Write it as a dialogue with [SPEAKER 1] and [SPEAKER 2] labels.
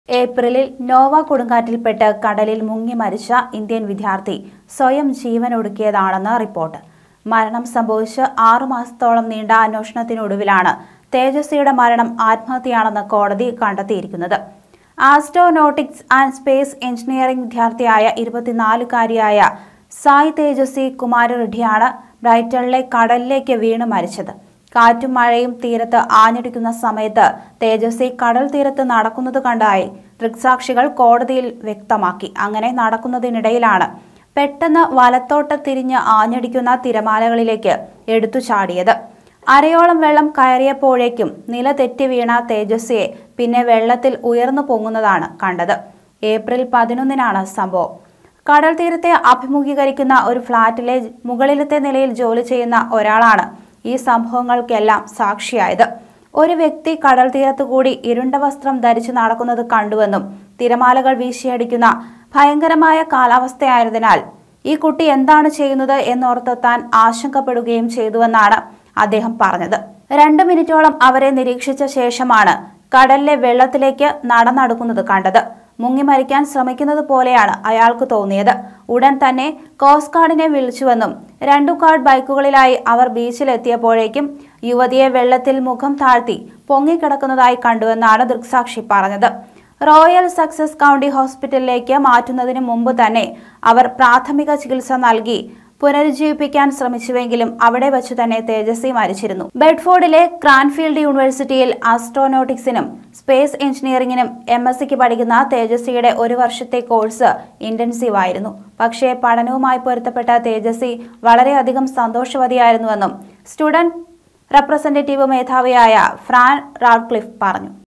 [SPEAKER 1] ഏപ്രിലിൽ നോവ കൊടുങ്കാറ്റിൽപ്പെട്ട് കടലിൽ മുങ്ങി മരിച്ച ഇന്ത്യൻ വിദ്യാർത്ഥി സ്വയം ജീവനൊടുക്കിയതാണെന്ന് റിപ്പോർട്ട് മരണം സംഭവിച്ച് ആറുമാസത്തോളം നീണ്ട അന്വേഷണത്തിനൊടുവിലാണ് തേജസ്വിയുടെ മരണം ആത്മഹത്യയാണെന്ന് കോടതി കണ്ടെത്തിയിരിക്കുന്നത് ആസ്ട്രോനോട്ടിക്സ് ആൻഡ് സ്പേസ് എഞ്ചിനീയറിംഗ് വിദ്യാർത്ഥിയായ ഇരുപത്തിനാലുകാരിയായ സായ് തേജസ്വി കുമാരറെഡ്ഡിയാണ് ബ്രൈറ്റണിലെ കടലിലേക്ക് വീണ് മരിച്ചത് കാറ്റും മഴയും തീരത്ത് ആഞ്ഞടിക്കുന്ന സമയത്ത് തേജസ്വി കടൽ തീരത്ത് നടക്കുന്നത് കണ്ടായി ദൃക്സാക്ഷികൾ കോടതിയിൽ വ്യക്തമാക്കി അങ്ങനെ നടക്കുന്നതിനിടയിലാണ് പെട്ടെന്ന് വലത്തോട്ട് തിരിഞ്ഞ് ആഞ്ഞടിക്കുന്ന തിരമാലകളിലേക്ക് എടുത്തു ചാടിയത് അരയോളം വെള്ളം കയറിയപ്പോഴേക്കും നില തെറ്റി വീണ തേജസ്വിയെ പിന്നെ വെള്ളത്തിൽ ഉയർന്നു പൊങ്ങുന്നതാണ് കണ്ടത് ഏപ്രിൽ പതിനൊന്നിനാണ് സംഭവം കടൽ തീരത്തെ അഭിമുഖീകരിക്കുന്ന ഒരു ഫ്ളാറ്റിലെ മുകളിലത്തെ നിലയിൽ ജോലി ചെയ്യുന്ന ഒരാളാണ് ഈ സംഭവങ്ങൾക്കെല്ലാം സാക്ഷിയായത് ഒരു വ്യക്തി കടൽ തീരത്തു കൂടി ഇരുണ്ട വസ്ത്രം ധരിച്ചു നടക്കുന്നത് കണ്ടുവെന്നും തിരമാലകൾ വീശിയടിക്കുന്ന ഭയങ്കരമായ കാലാവസ്ഥയായതിനാൽ ഈ കുട്ടി എന്താണ് ചെയ്യുന്നത് എന്നോർത്ത് താൻ ആശങ്കപ്പെടുകയും ചെയ്തുവെന്നാണ് അദ്ദേഹം പറഞ്ഞത് രണ്ട് മിനിറ്റോളം അവരെ നിരീക്ഷിച്ച ശേഷമാണ് കടലിലെ വെള്ളത്തിലേക്ക് നടന്നടുക്കുന്നത് കണ്ടത് മുങ്ങി മരിക്കാൻ ശ്രമിക്കുന്നത് പോലെയാണ് അയാൾക്ക് തോന്നിയത് ഉടൻ തന്നെ കോസ്റ്റ് ഗാർഡിനെ വിളിച്ചുവെന്നും രണ്ടു കാർഡ് ബൈക്കുകളിലായി അവർ ബീച്ചിലെത്തിയപ്പോഴേക്കും യുവതിയെ വെള്ളത്തിൽ മുഖം താഴ്ത്തി പൊങ്ങിക്കിടക്കുന്നതായി കണ്ടുവെന്നാണ് ദൃക്സാക്ഷി പറഞ്ഞത് റോയൽ സക്സസ് കൗണ്ടി ഹോസ്പിറ്റലിലേക്ക് മാറ്റുന്നതിന് മുമ്പ് തന്നെ അവർ പ്രാഥമിക ചികിത്സ നൽകി പുനരുജ്ജീവിപ്പിക്കാൻ ശ്രമിച്ചുവെങ്കിലും അവിടെ വച്ചു തന്നെ തേജസ്വി മരിച്ചിരുന്നു ബെഡ്ഫോർഡിലെ ക്രാൻഫീൽഡ് യൂണിവേഴ്സിറ്റിയിൽ ആസ്ട്രോനോട്ടിക്സിനും സ്പേസ് എഞ്ചിനീയറിംഗിനും എം എസ് സിക്ക് പഠിക്കുന്ന തേജസ്വിയുടെ ഒരു വർഷത്തെ കോഴ്സ് ഇന്റൻസീവ് ആയിരുന്നു പക്ഷേ പഠനവുമായി പൊരുത്തപ്പെട്ട തേജസ്വി വളരെയധികം സന്തോഷവതിയായിരുന്നുവെന്നും സ്റ്റുഡന്റ് റെപ്രസെന്റേറ്റീവ് മേധാവിയായ ഫ്രാൻ റാഡ്ക്ലിഫ് പറഞ്ഞു